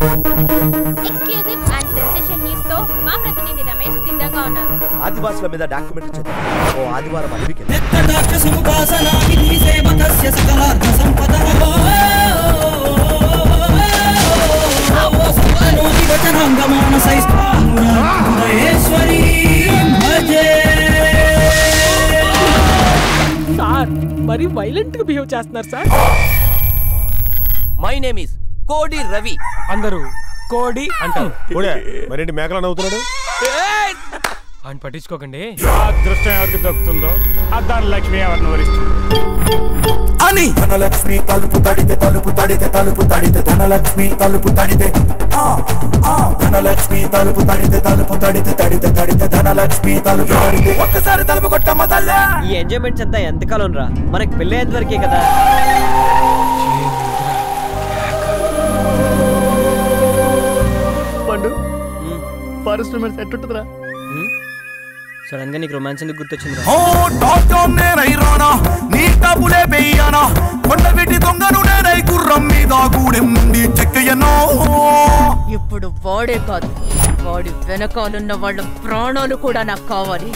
exclusive and sensation news తో మా ప్రతినిధి రమేష్ సిద్ధంగా ఉన్నారు ఆదివాసుల మీద డాక్యుమెంటరీ చేద్దాం ఓ ఆదివారం అడవికి సముపాసనావిధి సేవకస్య సకలార్థ సంపదః సప్తనోతి వచనాంగమానసైస్తామురాయేశ్వరీ భజే సార్ మరి వైలెంట్ గా బిహేవ్ చేస్తున్నారు సార్ మై నేమ్ ఇస్ కోడి రవి అందరూ కోడి అంటారు మరేంటి మేకలా నవ్వుతున్నాడు ఆయన పట్టించుకోకండి అదృష్టం ఎవరికి దక్కుతుందో అద్దాని లక్ష్మి ఎవరిని వరిస్తుంది అని ధనలక్ష్మి తలుపు తడితే తలుపు తడితే తలుపు తడితే ధనలక్ష్మి తలుపు తడితే ఆ, ఆ, ధనలక్ష్మి తలుపు తడితే తలుపు తడితే తడితే తడితే ధనలక్ష్మి తలుపు తడితే ఒక్కసారి తలుపు కొట్టమ్మ తల్లే ఈ ఎంజాయ్మెంట్స్ అంతా ఎంతకాలం రా మనకి పెళ్ళి అయ్యేంత వరకే కదా పండు ఫారెస్ట్ ఉమెన్స్ ఎట్టుంటుందిరా సడన్ గా నీకు రొమాన్స్ ఎందుకు గుర్తొచ్చింది ఓ డాక్టర్ నేనై రానా నీ డబ్బులే వెయ్యనా కొండ వీటి దొంగను నేనై గుర్రం మీద గూడెం నుండి చెక్కయ్యనో ఇప్పుడు వాడే కాదు వాడి వెనకాలన్న వాళ్ళ ప్రాణాలు కూడా నాకు కావాలి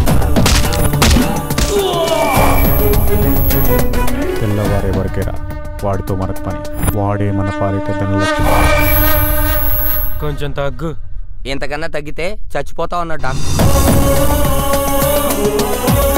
తెల్లవారే వరకేరా వాడితో మనకు పని వాడే మన పాలిట ధనలక్ష్మి కొంచెం తగ్గు ఇంతకన్నా తగ్గితే చచ్చిపోతా ఉన్న డాక్టర్